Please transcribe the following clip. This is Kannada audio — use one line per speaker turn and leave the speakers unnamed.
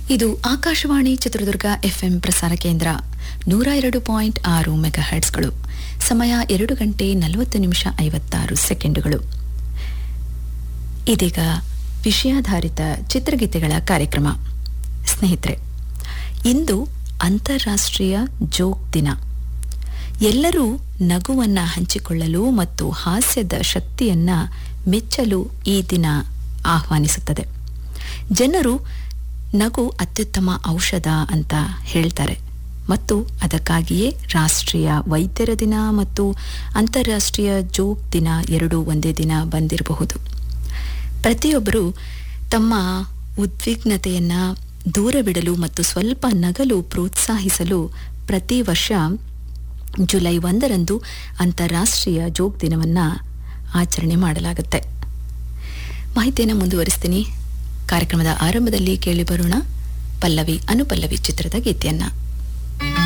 ಇದು ಆಕಾಶವಾಣಿ ಚಿತ್ರದುರ್ಗ ಎಫ್ಎಂ ಪ್ರಸಾರ ಕೇಂದ್ರ ನೂರ ಎರಡು ಪಾಯಿಂಟ್ ಆರು ಮೆಗಾ ಹರ್ಟ್ಸ್ಗಳು ಸಮಯ ಎರಡು ಗಂಟೆ ನಲವತ್ತು ನಿಮಿಷ ಐವತ್ತಾರು ಸೆಕೆಂಡುಗಳು ಇದೀಗ ವಿಷಯಾಧಾರಿತ ಚಿತ್ರಗೀತೆಗಳ ಕಾರ್ಯಕ್ರಮ ಸ್ನೇಹಿತರೆ ಇಂದು ಅಂತಾರಾಷ್ಟ್ರೀಯ ಜೋಕ್ ದಿನ ಎಲ್ಲರೂ ನಗುವನ್ನ ಹಂಚಿಕೊಳ್ಳಲು ಮತ್ತು ಹಾಸ್ಯದ ಶಕ್ತಿಯನ್ನ ಮೆಚ್ಚಲು ಈ ದಿನ ಆಹ್ವಾನಿಸುತ್ತದೆ ಜನರು ನಗು ಅತ್ಯುತ್ತಮ ಔಷಧ ಅಂತ ಹೇಳ್ತಾರೆ ಮತ್ತು ಅದಕ್ಕಾಗಿಯೇ ರಾಷ್ಟ್ರೀಯ ವೈದ್ಯರ ದಿನ ಮತ್ತು ಅಂತಾರಾಷ್ಟ್ರೀಯ ಜೋಕ್ ದಿನ ಎರಡೂ ಒಂದೇ ದಿನ ಬಂದಿರಬಹುದು ಪ್ರತಿಯೊಬ್ಬರು ತಮ್ಮ ಉದ್ವಿಗ್ನತೆಯನ್ನ ದೂರವಿಡಲು ಮತ್ತು ಸ್ವಲ್ಪ ನಗಲು ಪ್ರೋತ್ಸಾಹಿಸಲು ಪ್ರತಿ ವರ್ಷ ಜುಲೈ ಒಂದರಂದು ಅಂತಾರಾಷ್ಟ್ರೀಯ ಜೋಗ್ ದಿನವನ್ನು ಆಚರಣೆ ಮಾಡಲಾಗುತ್ತೆ ಮಾಹಿತಿಯನ್ನು ಮುಂದುವರಿಸ್ತೀನಿ ಕಾರ್ಯಕ್ರಮದ ಆರಂಭದಲ್ಲಿ ಕೇಳಿ ಬರೋಣ ಪಲ್ಲವಿ ಅನುಪಲ್ಲವಿ ಚಿತ್ರದ ಗೀತೆಯನ್ನ